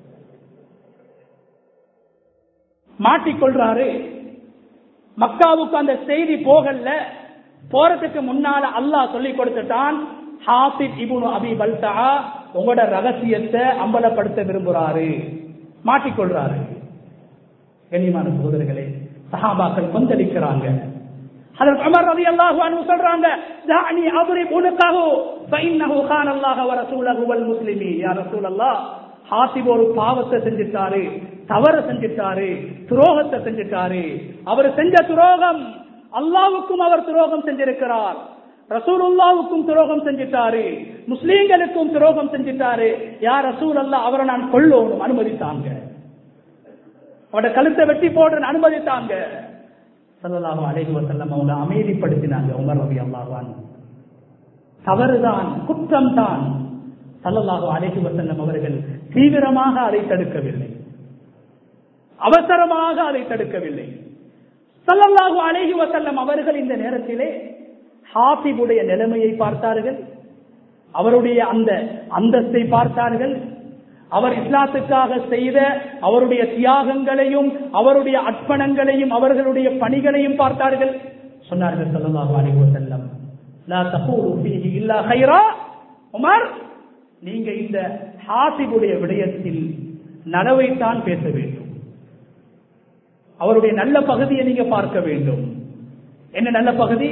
மாட்டிக்கொள்றாரு மக்காவுக்கு அந்த செய்தி போகல போறதுக்கு முன்னால அல்லாஹ் சொல்லி கொடுத்துட்டான் ஹாபிப் இபுனு அபி பல்தா உங்களோட ரகசியத்தை அம்பலப்படுத்த விரும்புறாரு மாட்டிக்கொள்றாரு கண்ணியமான சகோதரர்களே சஹாபாக்கள் கொந்தளிக்கிறாங்க அதற்கு உமர் ரலியல்லாஹு அன்ஹு சொல்றாங்க தானி அضرب عنقه فانه خان الله ورسوله والمسلمين يا رسول الله ஹாசிப் ஒரு பாவத்தை செஞ்சிட்டாரு தவறு செஞ்சிட்டாரு துரோகத்தை செஞ்சிட்டாரு அவர் செஞ்ச துரோகம் அல்லாவுக்கும் அவர் துரோகம் செஞ்சிருக்கிறார் ரசூலுல்லாவுக்கும் துரோகம் செஞ்சிட்டாரு முஸ்லீம்களுக்கும் துரோகம் செஞ்சிட்டாரு யார் ரசூல் அல்லா அவரை நான் கொள்ளணும் அனுமதித்தாங்க அவட கழுத்தை வெட்டி போடுற அனுமதித்தாங்க சல்லல்லாஹு அலைஹி வஸல்லம் அவங்க அமைதிப்படுத்தினாங்க உமர் ரவி அல்லாஹான் தவறுதான் குற்றம் தான் சல்லல்லாஹு அலைஹி வஸல்லம் அவர்கள் தீவிரமாக அதை தடுக்கவில்லை அவசரமாக அதை தடுக்கவில்லை சல்லல்லாஹு அலைஹி வஸல்லம் அவர்கள் இந்த நேரத்திலே ஹாபிபுடைய நிலைமையை பார்த்தார்கள் அவருடைய அந்த அந்தஸ்தை பார்த்தார்கள் அவர் இஸ்லாத்துக்காக செய்த அவருடைய தியாகங்களையும் அவருடைய அர்ப்பணங்களையும் அவர்களுடைய பணிகளையும் பார்த்தார்கள் சொன்னார்கள் சல்லல்லாஹு அலைஹி வஸல்லம் லா தகூலு ஃபீஹி இல்லா கைரா உமர் நீங்க இந்த ஹாசிபுடைய விடயத்தில் நலவைத்தான் பேச வேண்டும் அவருடைய நல்ல பகுதியை நீங்க பார்க்க வேண்டும் என்ன நல்ல பகுதி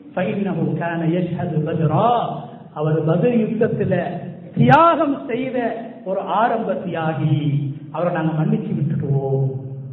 அவர் பதில் யுத்தத்தில் தியாகம் செய்த ஒரு ஆரம்ப தியாகி அவரை நாங்க மன்னிச்சு விட்டுடுவோம்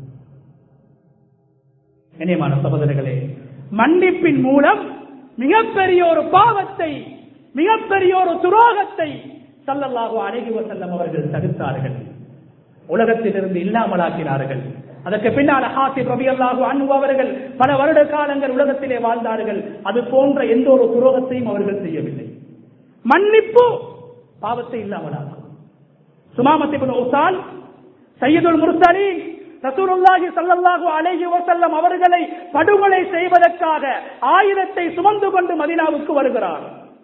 இணையமான சகோதரர்களே மன்னிப்பின் மூலம் மிகப்பெரிய ஒரு பாவத்தை மிகப்பெரிய ஒரு துரோகத்தை சல்லல்லாஹு அழகி வசல்லம் அவர்கள் தடுத்தார்கள் உலகத்திலிருந்து இல்லாமலாக்கினார்கள் அதற்கு பின்னால் ஹாசிப் ரபி அல்லாஹு அன்பு அவர்கள் பல வருட காலங்கள் உலகத்திலே வாழ்ந்தார்கள் அது போன்ற எந்த ஒரு துரோகத்தையும் அவர்கள் செய்யவில்லை மன்னிப்பு பாவத்தை இல்லாமலாக்கும் சுமாமத்திபின் உசால் சையதுல் முர்சலீன் ரசூலுல்லாஹி ஸல்லல்லாஹு அலைஹி வஸல்லம் அவர்களை படுகொலை செய்வதற்காக ஆயுதத்தை சுமந்து கொண்டு மதீனாவுக்கு வருகிறார்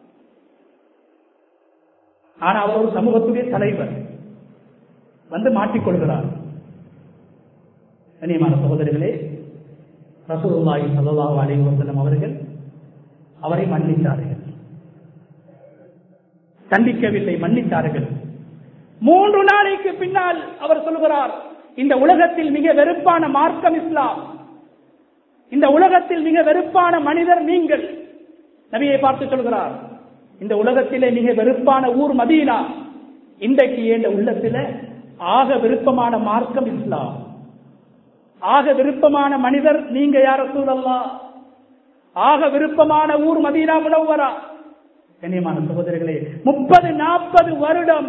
ஆனா அவர் ஒரு சமூகத்துடைய தலைவர் வந்து மாட்டிக்கொள்கிறார் கண்ணியமான சகோதரிகளே ரசூலுல்லாஹி ஸல்லல்லாஹு அலைஹி வஸல்லம் அவர்கள் அவரை மன்னித்தார்கள் தண்டிக்கவில்லை மன்னித்தார்கள் மூன்று நாளைக்கு பின்னால் அவர் சொல்கிறார் இந்த உலகத்தில் மிக வெறுப்பான மார்க்கம் இஸ்லாம் இந்த உலகத்தில் மிக வெறுப்பான மனிதர் நீங்கள் நபியை பார்த்து சொல்கிறார் இந்த உலகத்திலே மிக வெறுப்பான ஊர் மதீனா இன்றைக்கு இந்த உள்ளத்தில ஆக விருப்பமான மார்க்கம் இஸ்லாம் ஆக விருப்பமான மனிதர் நீங்க யார சூழல்லா ஆக விருப்பமான ஊர் மதீனா முனவரா கண்ணியமான சகோதரர்களே முப்பது நாற்பது வருடம்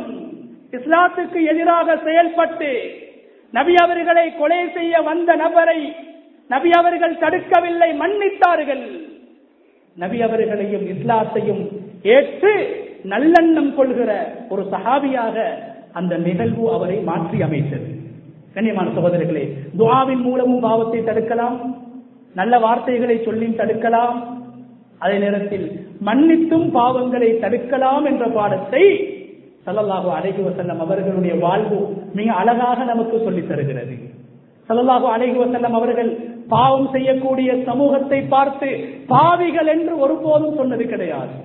இஸ்லாத்துக்கு எதிராக செயல்பட்டு நபி அவர்களை கொலை செய்ய வந்த நபரை நபி அவர்கள் தடுக்கவில்லை மன்னித்தார்கள் நபி அவர்களையும் இஸ்லாத்தையும் ஏற்று நல்லெண்ணம் கொள்கிற ஒரு சஹாபியாக அந்த நிகழ்வு அவரை மாற்றி அமைத்தது கண்ணியமான சகோதரர்களே துவாவின் மூலமும் பாவத்தை தடுக்கலாம் நல்ல வார்த்தைகளை சொல்லி தடுக்கலாம் அதே நேரத்தில் மன்னித்தும் பாவங்களை தடுக்கலாம் என்ற பாடத்தை சல்லல்லாஹு அலைஹி வசல்லம் அவர்களுடைய வாழ்வு மிக அழகாக நமக்கு சொல்லித் தருகிறது சல்லல்லாஹு அலைஹி வசல்லம் அவர்கள் பாவம் செய்யக்கூடிய சமூகத்தை பார்த்து பாவிகள் என்று ஒருபோதும் சொன்னது கிடையாது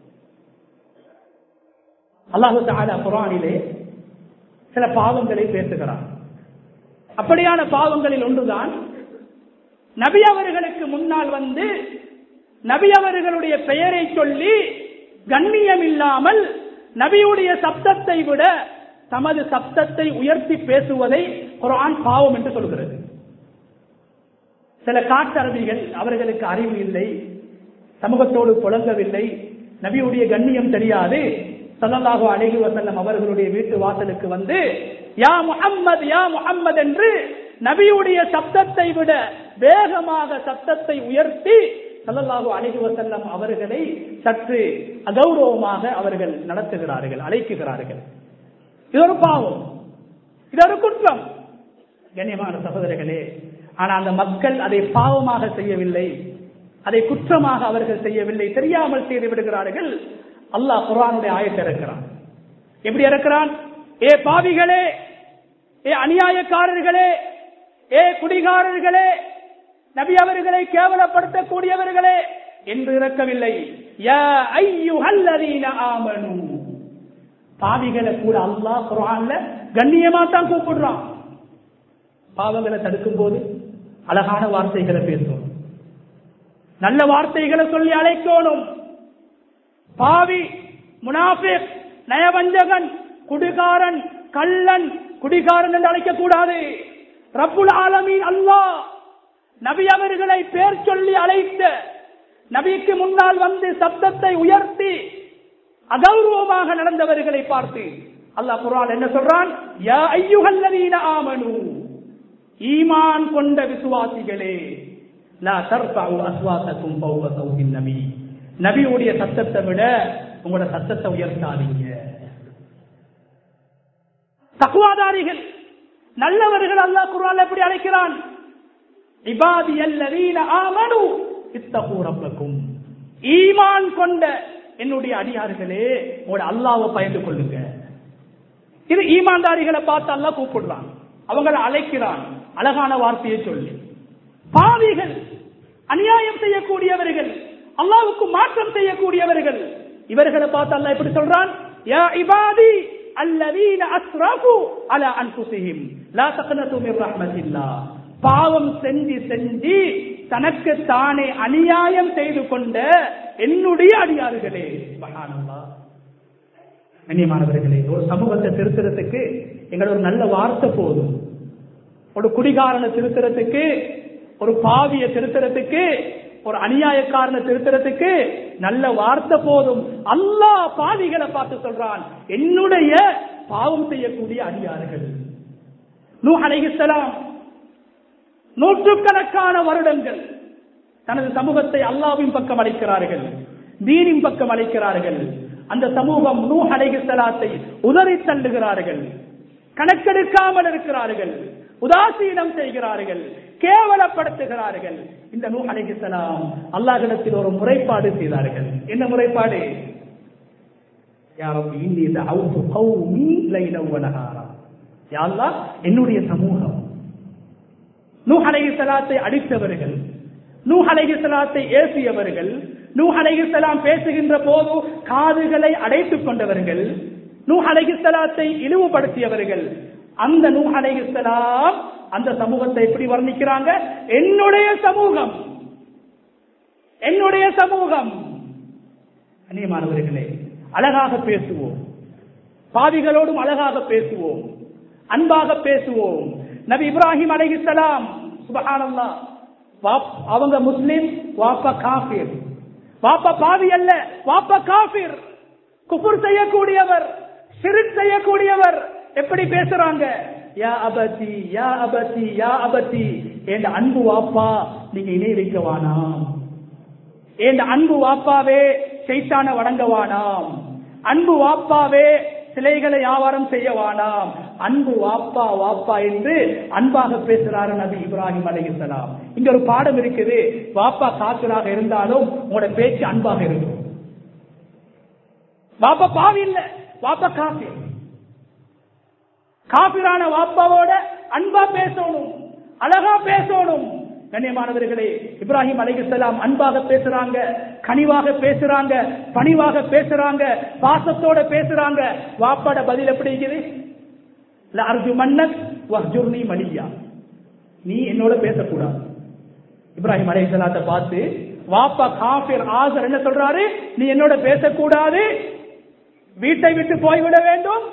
அல்லாஹு தாலா குரானிலே சில பாவங்களை பேசுகிறார் அப்படியான பாவங்களில் ஒன்றுதான் நபி அவர்களுக்கு முன்னால் வந்து நபி அவர்களுடைய பெயரை சொல்லி கண்ணியம் இல்லாமல் நபியுடைய சப்தத்தை விட தமது சப்தத்தை உயர்த்தி பேசுவதை குரான் பாவம் என்று சொல்கிறது சில காட்டரபிகள் அவர்களுக்கு அறிவு இல்லை சமூகத்தோடு புழங்கவில்லை நபியுடைய கண்ணியம் தெரியாது சல்லல்லாஹு அலைஹி வசல்லம் அவர்களுடைய வீட்டு வாசலுக்கு வந்து யா முஹம்மது யா முஹம்மது என்று நபியுடைய சப்தத்தை விட வேகமாக சப்தத்தை உயர்த்தி சல்லல்லாஹு அலைஹி வசல்லம் அவர்களை சற்று அகௌரவமாக அவர்கள் நடத்துகிறார்கள் அழைக்குகிறார்கள் இது ஒரு பாவம் இது ஒரு குற்றம் கண்ணியமான சகோதரர்களே ஆனா அந்த மக்கள் அதை பாவமாக செய்யவில்லை அதை குற்றமாக அவர்கள் செய்யவில்லை தெரியாமல் செய்து விடுகிறார்கள் அல்லாஹ் குரானுடைய ஆயத்தை இறக்கிறான் எப்படி இறக்கிறான் ஏ பாவிகளே ஏ அநியாயக்காரர்களே ஏ குடிகாரர்களே நபி அவர்களை கேவலப்படுத்தக்கூடியவர்களே என்று இறக்கவில்லை யா ஐயுஹல்லதீன ஆமனு பாவிகளை கூட அல்லாஹ் குரான்ல கண்ணியமா தான் கூப்பிடுறான் பாவங்களை தடுக்கும் போது அழகான வார்த்தைகளை பேசும் நல்ல வார்த்தைகளை சொல்லி அழைக்கணும் பாவி முனாஃபிக் நயவஞ்சகன் குடிகாரன் கள்ளன் குடிகாரன் என்று அழைக்க கூடாது ரப்புல் ஆலமீன் அல்லாஹ் நபி அவர்களை பேர் சொல்லி அழைத்த நபிக்கு முன்னால் வந்து சப்தத்தை உயர்த்தி அகௌரவமாக நடந்தவர்களை பார்த்து அல்லாஹ் குர்ஆன் என்ன சொல்றான் யா ஐயுஹல்லதீன ஆமனு ஈமான் கொண்ட விசுவாசிகளே லா தர்ஃபஉ அஸ்வாத்தக்கும் ஃபௌக சௌத்தின் நபி நபியுடைய சத்தத்தை விட உங்களோட சத்தத்தை உயர்த்தாதீங்க தக்குவாதாரிகள் நல்லவர்கள் அல்லாஹ் குர்ஆன் எப்படி அழைக்கிறான் இபாதி அல்லதீன ஆமனு இத்தகு ரப்பக்கும் ஈமான் கொண்ட என்னுடைய அடியார்களே உங்களோட அல்லாவை பயந்து கொள்ளுங்க இது ஈமான்தாரிகளை பார்த்து அல்லாஹ் கூப்பிடுறான் அவங்களை அழைக்கிறான் அழகான வார்த்தையை சொல்லி பாவிகள் அநியாயம் செய்யக்கூடியவர்கள் அல்லாவுக்கு மாற்றம் செய்யக்கூடியவர்கள் இவர்களை பார்த்து அல்லாஹ் எப்படி சொல்றான் யா இபாதி அல்லதீன அஸ்ரஃபு அலா அன்ஃபுஸிஹிம் லா தக்னது மின் ரஹ்மத்தில்லாஹ் பாவம் செஞ்சு செஞ்சு தனக்கு தானே அநியாயம் செய்து கொண்ட என்னுடைய அடியார்களே சுப்ஹானல்லாஹ் கண்ணியமானவர்களே ஒரு சமூகத்தை திருத்துறதுக்கு எங்களோட ஒரு நல்ல வார்த்தை போதும் ஒரு குடிகாரனை திருத்துறதுக்கு ஒரு பாவிய திருத்துறதுக்கு ஒரு அநியாயக்காரனை திருத்துறதுக்கு நல்ல வார்த்தை போதும் அல்லாஹ் பாவிகளை பார்த்து சொல்றான் என்னுடைய பாவம் செய்யக்கூடிய அடியார்கள் நூ அலைஹிஸ்ஸலாம் நூற்றுக்கணக்கான வருடங்கள் தனது சமூகத்தை அல்லாவின் பக்கம் அழைக்கிறார்கள் தீனின் பக்கம் அழைக்கிறார்கள் அந்த சமூகம் நூ அலைஹிஸ்ஸலாத்தை உதறி தள்ளுகிறார்கள் கணக்கெடுக்காமல் இருக்கிறார்கள் உதாசீனம் செய்கிறார்கள் கேவலப்படுத்துகிறார்கள் இந்த நூ அலைஹிஸ்ஸலாம் அல்லாஹிடத்தில் ஒரு முறைப்பாடு செய்தார்கள் என்ன முறைப்பாடு யா ரப்பி இன்னி தஅவுது கௌமி லைலன் வ நஹாரா யா அல்லாஹ் என்னுடைய சமூகம் நூ அலைஹிஸ்ஸலாத்தை அடித்தவர்கள் நூ அலைஹிஸ்ஸலாத்தை ஏசியவர்கள் நூ அலைஹிஸ்ஸலாம் பேசுகின்ற போது காதுகளை அடைத்துக் கொண்டவர்கள் நூ அலைஹிஸ்ஸலாத்தை இழிவுபடுத்தியவர்கள் அந்த நூ அலைஹிஸ்ஸலாம் அந்த சமூகத்தை எப்படி வர்ணிக்கிறாங்க என்னுடைய சமூகம் என்னுடைய சமூகம் அந்நியமானவர்களே அழகாக பேசுவோம் பாவிகளோடும் அழகாக பேசுவோம் அன்பாக பேசுவோம் நபி இப்ராஹிம் அலைஹிஸ்ஸலாம் சுபஹானல்லாஹ் வாப்- அவங்க முஸ்லிம் வாப்பா காஃபிர் வாப்பா பாவி அல்ல வாப்பா காஃபிர் குஃபுர் செய்யக்கூடியவர் சிறுக் செய்யக்கூடியவர் எப்படி பேசுறாங்க யா அபதி யா அபதி யா அபதி என் அன்பு வாப்பா நீங்க இணை வைக்கவானாம் என் அன்பு வாப்பாவே சைத்தான வணங்கவானாம் அன்பு வாப்பாவே சிலைகளை வியாபாரம் செய்யவானாம் அன்பு வாப்பா வாப்பா என்று அன்பாக பேசுறாரு நபி இப்ராஹிம் அலைஹிஸ்ஸலாம் இங்க ஒரு பாடம் இருக்குது வாப்பா காசுராக இருந்தாலும் உங்களோட பேச்சு அன்பாக இருக்கும் வாப்பா பாவி இல்ல வாப்பா காசு காபிரான வாப்பாவோட அன்பா பேசணும் அழகா பேசணும் கண்ணியமானவர்களே இப்ராஹிம் அலைஹிஸ்ஸலாம் அன்பாக பேசுறாங்க கனிவாக பேசுறாங்க பணிவாக பேசுறாங்க பாசத்தோட பேசுறாங்க வாப்பாட பதில் எப்படி இருக்குது அர்ஜு மன்னன் வஹ்ஜுர்னி மலியா நீ என்னோட பேசக்கூடாது இப்ராஹிம் அலைஹிஸ்ஸலாத்தை பார்த்து வாப்பா காஃபிர் ஆசர் என்ன சொல்றாரு நீ என்னோட பேசக்கூடாது வீட்டை விட்டு போய்விட வேண்டும்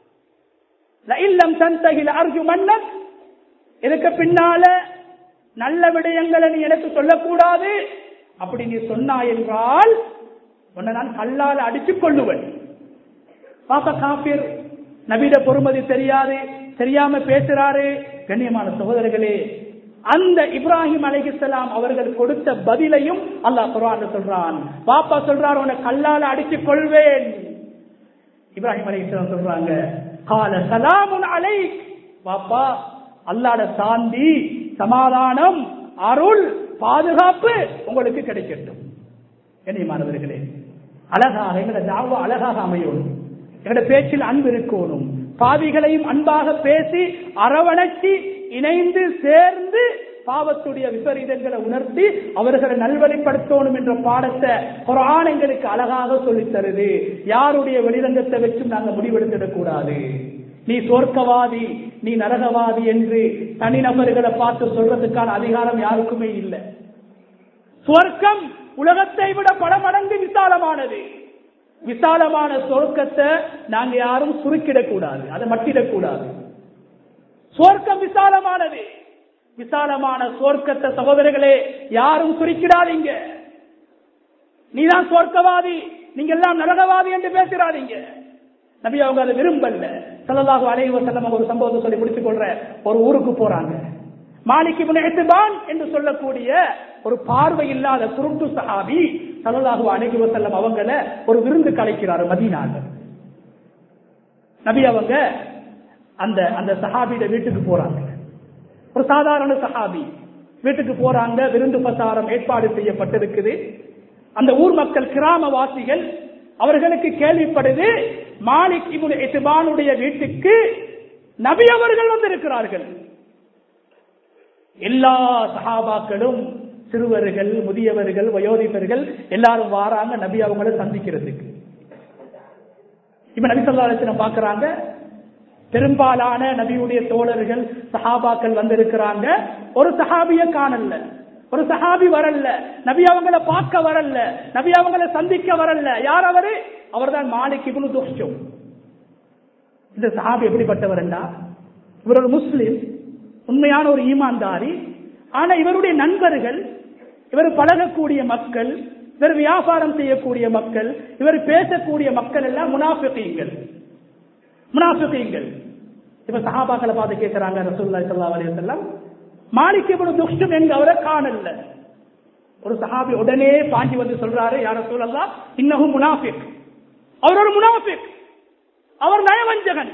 இல்லம் தந்தகில் அர்ஜு மன்னன் இதுக்கு பின்னால நல்ல விடயங்களை நீ எனக்கு சொல்லக்கூடாது அப்படி நீ சொன்னாய் என்றால் உன்னை நான் கல்லால் அடித்துக் கொள்ளுவன் பாப்பா காப்பீர் நபிட பொறுமதி தெரியாது தெரியாம பேசுறாரு கண்ணியமான சகோதரர்களே அந்த இப்ராஹிம் அலைஹிஸ்ஸலாம் அவர்கள் கொடுத்த பதிலையும் அல்லாஹ் குர்ஆன்ல சொல்றான் பாப்பா சொல்றார் உன்னை கல்லால அடித்துக் கொள்வேன் இப்ராஹிம் அலைஹிஸ்ஸலாம் சொல்றாங்க கால சலாமுன் அலைக் பாப்பா அல்லாட சாந்தி சமாதானம் அருள் பாதுகாப்பு உங்களுக்கு கிடைக்கட்டும் கண்ணியமானவர்களே அழகாக எங்களை தாவா அழகாக அமையணும் எங்களுடைய பேச்சில் அன்பு இருக்கணும் பாவிகளையும் அன்பாக பேசி அரவணைச்சி இணைந்து சேர்ந்து பாவத்துடைய விபரீதங்களை உணர்த்தி அவர்களை நல்வழிப்படுத்தணும் என்ற பாடத்தை குரான் எங்களுக்கு அழகாக சொல்லித் தருது யாருடைய வெளிரங்கத்தை வச்சும் நாங்க முடிவெடுத்திடக் கூடாது நீ சொர்க்கவாதி நீ நரகவாதி என்று தனிநபர்களை பார்த்து சொல்றதுக்கான அதிகாரம் யாருக்குமே இல்லை சொர்க்கம் உலகத்தை விட பல மடங்கு விசாலமானது விசாலமான சொர்க்கத்தை நாங்க யாரும் சுருக்கிடக்கூடாது அதை மட்டிடக்கூடாது சொர்க்கம் விசாலமானது விசாலமான சொர்க்கத்தை சகோதரர்களே யாரும் சுருக்கிடாதீங்க நீதான் சொர்க்கவாதி நீங்க எல்லாம் நரகவாதி என்று பேசுறாதீங்க நபி அவங்க அதை விரும்பல சல்லல்லாஹு அலைஹி வஸல்லம் ஒரு சம்பவத்தை சொல்லி முடித்துக் கொள்ற ஒரு ஊருக்கு போறாங்க மாலிக் இப்னு இத்பான் என்று சொல்லக்கூடிய ஒரு பார்வை இல்லாத குருட்டு சஹாபி சல்லல்லாஹு அலைஹி வஸல்லம் அவங்கள ஒரு விருந்து கலைக்கிறாரு மதீனால நபி அவங்க அந்த அந்த சஹாபியோட வீட்டுக்கு போறாங்க ஒரு சாதாரண சஹாபி வீட்டுக்கு போறாங்க விருந்து பிரசாரம் ஏற்பாடு செய்யப்பட்டிருக்குது அந்த ஊர் மக்கள் கிராமவாசிகள் அவர்களுக்கு கேள்விப்படுது மாலிக் இபுல் இத்பானுடைய வீட்டுக்கு நபி அவர்கள் வந்திருக்கிறார்கள் எல்லா சஹாபாக்களும் சிறுவர்கள் முதியவர்கள் வயோதிபர்கள் எல்லாரும் வாராங்க நபி அவங்கள சந்திக்கிறதுக்கு இப்ப நபி சொல்லா அலிஸ்லம் பாக்குறாங்க பெரும்பாலான நபியுடைய தோழர்கள் சஹாபாக்கள் வந்திருக்கிறாங்க ஒரு சஹாபிய காணல ஒரு சஹாபி வரல நபி அவங்கள பார்க்க வரல நபி அவங்கள சந்திக்க வரல யார் அவரு அவர்தான் மாலிக் இப்னு துஷ்டம் இந்த சஹாபி எப்படிப்பட்டவர் என்றா இவர் ஒரு முஸ்லிம் உண்மையான ஒரு ஈமான்தாரி ஆனா இவருடைய நண்பர்கள் இவர் பழகக்கூடிய மக்கள் இவர் வியாபாரம் செய்யக்கூடிய மக்கள் இவர் பேசக்கூடிய மக்கள் எல்லாம் முனாஃபிகீங்கள் முனாஃபிகீங்கள் இப்ப சஹாபாக்களை பார்த்து கேட்கிறாங்க ரசூலுல்லாஹி ஸல்லல்லாஹு அலைஹி வஸல்லம் மாலிக் இப்னு துஷ்டம் எங்க அவரை காணல ஒரு சஹாபி உடனே பாஞ்சி வந்து சொல்றாரு யார சொல்லலாம் இன்னமும் முனாஃபிக் அவர் ஒரு முனாஃபிக் அவர் நயவஞ்சகன்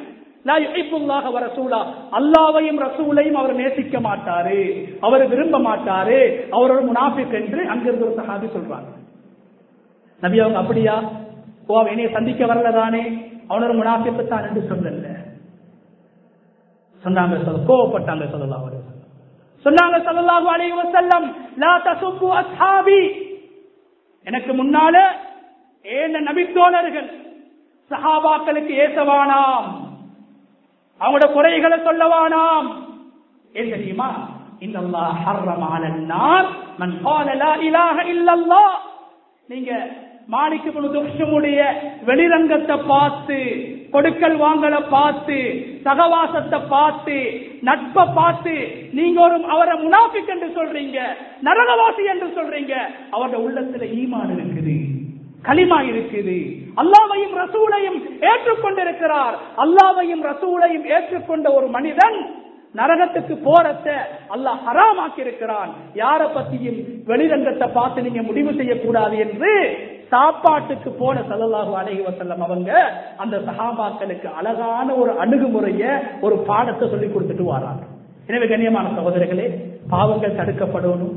அல்லாவையும் ரசூலையும் அவர் நேசிக்க மாட்டாரு அவர் விரும்ப மாட்டாரு அவர் ஒரு முனாஃபிக் என்று அங்கிருந்து ஒரு சஹாபி சொல்றாங்க நபி அவங்க அப்படியா ஓ அவன் என்னைய சந்திக்க வரலதானே அவன் ஒரு முனாஃபிக்கு தான் என்று சொல்லல சொன்னாங்க சொல்ல கோவப்பட்டாங்க சொல்லலாம் அவர் சொன்னாங்க சல்லல்லாஹு அலைஹி வஸல்லம் லா தசுப்பு அஸ்ஹாபி எனக்கு முன்னால ஏன நபித்தோழர்கள் சஹாபாக்களுக்கு ஏசவானாம் அவங்களோட குறைகளை சொல்லவானாம் ஏன் தெரியுமா இன்னல்லாஹ் ஹர்ரம் அலன்னார் மன் قال لا اله الا الله நீங்க மாணிக்கு துஷ்டமுடைய வெளிரங்கத்தை பார்த்து கொடுக்கல் வாங்கலை பார்த்து சகவாசத்தை பார்த்து நட்பை பார்த்து நீங்க ஒரு அவரை முனாஃபிக் என்று சொல்றீங்க நரகவாசி என்று சொல்றீங்க அவருடைய உள்ளத்துல ஈமான் இருக்குது களிமா இருக்குது அல்லாவையும் ரசூலையும் ஏற்றுக்கொண்டிருக்கிறார் அல்லாவையும் ரசூலையும் ஏற்றுக்கொண்ட ஒரு மனிதன் நரகத்துக்கு போறத அல்லாஹ் ஹராமாக்கி இருக்கிறான் யார பத்தியும் வெளிரங்கத்தை பார்த்து நீங்க முடிவு செய்யக்கூடாது என்று சாப்பாட்டுக்கு போன சல்லல்லாஹு அலைஹி வஸல்லம் அவங்க அந்த சஹாபாக்களுக்கு அழகான ஒரு அணுகுமுறைய ஒரு பாடத்தை சொல்லி கொடுத்துட்டு வராங்க எனவே கண்ணியமான சகோதரர்களே பாவங்கள் தடுக்கப்படணும்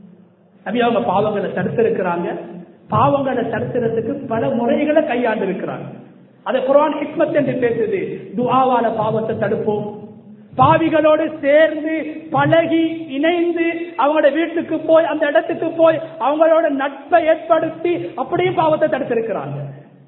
நபி அவங்க பாவங்களை தடுத்திருக்கிறாங்க பாவங்களை தடுக்கிறதுக்கு பல முறைகளை கையாண்டு இருக்கிறாங்க அதை குரான் ஹிக்மத் என்று பேசுது துஆவால பாவத்தை தடுப்போம் பாவிகளோடு சேர்ந்து பழகி இணைந்து அவங்களோட வீட்டுக்கு போய் அந்த இடத்துக்கு போய் அவங்களோட நட்பை ஏற்படுத்தி அப்படியே பாவத்தை தடுத்திருக்கிறாங்க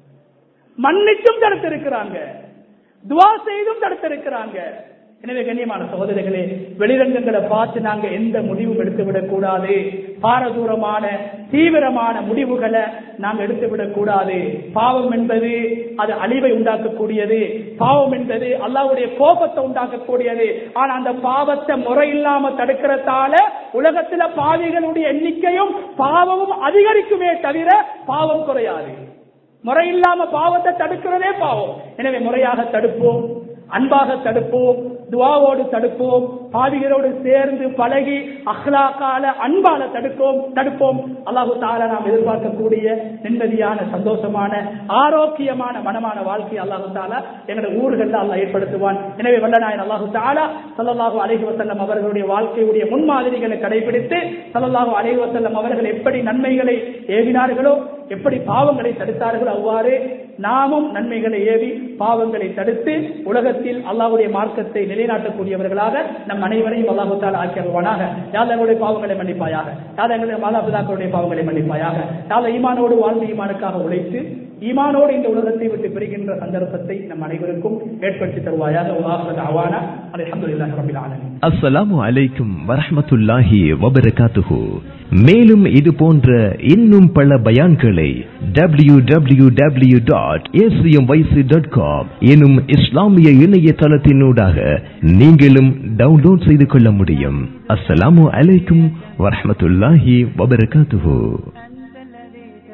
மன்னிச்சும் தடுத்திருக்கிறாங்க துவா செய்தும் தடுத்திருக்கிறாங்க எனவே கண்ணியமான சகோதரர்களே வெளிரங்கங்களை பார்த்து நாங்க எந்த முடிவும் எடுத்து விடக்கூடாது பாரதூரமான தீவிரமான முடிவுகளை நாங்க எடுத்து விடக்கூடாது பாவம் என்பது அது அழிவை உண்டாக்கக்கூடியது பாவம் என்பது அல்லாவுடைய கோபத்தை உண்டாக்கக்கூடியது ஆனா அந்த பாவத்தை முறையில்லாம தடுக்கிறதால உலகத்துல பாவிகளுடைய எண்ணிக்கையும் பாவமும் அதிகரிக்குமே தவிர பாவம் குறையாது முறையில்லாம பாவத்தை தடுக்கிறதே பாவம் எனவே முறையாக தடுப்போம் அன்பாக தடுப்போம் துவாவோடு தடுப்போம் பாவிகளோடு சேர்ந்து பழகி அஹ்லாக்கால அன்பால தடுப்போம் தடுப்போம் அல்லாஹு தாலா நாம் எதிர்பார்க்கக்கூடிய நிம்மதியான சந்தோஷமான ஆரோக்கியமான மனமான வாழ்க்கை அல்லாஹு தாலா எங்களுடைய ஊர்கள்ல அல்லாஹ் ஏற்படுத்துவான் எனவே வல்லநாயன் அல்லாஹு தாலா சல்லல்லாஹு அலைஹி வசல்லம் அவர்களுடைய வாழ்க்கையுடைய முன்மாதிரிகளை கடைபிடித்து சல்லல்லாஹு அலைஹி வசல்லம் அவர்கள் எப்படி நன்மைகளை ஏவினார்களோ எப்படி பாவங்களை தடுத்தார்களோ அவ்வாறு நாமும் நன்மைகளை ஏவி பாவங்களை தடுத்து உலகத்தில் அல்லாஹ்வுடைய மார்க்கத்தை நிலைநாட்டக்கூடியவர்களாக நம் அனைவரையும் அல்லாஹு தாலா ஆக்கியருவானாக யார் எங்களுடைய பாவங்களை மன்னிப்பாயாக யார் எங்களுடைய மாதா பிதாக்களுடைய பாவங்களை மன்னிப்பாயாக யார் ஈமானோடு வாழ்ந்து ஈமானுக்காக உழைத்து ஈமானோடு இந்த உலகத்தை விட்டு பெறுகின்ற சந்தர்ப்பத்தை நம் அனைவருக்கும் ஏற்படுத்தி தருவாயாக உலாஹத் அவானா அல்ஹம்துலில்லாஹி ரப்பில் ஆலமீன் அஸ்ஸலாமு அலைக்கும் வரஹ்மத்துல்லாஹி வபரகாத்துஹு மேலும் இது போன்ற இன்னும் பல பயான்களை W W W dot dot com எனும் இஸ்லாமிய இணையதளத்தினூடாக நீங்களும் டவுன்லோட் செய்து கொள்ள முடியும் அஸ்ஸலாமு அலைக்கும் வரஹ்மத்துல்லாஹி வபரகாத்துஹு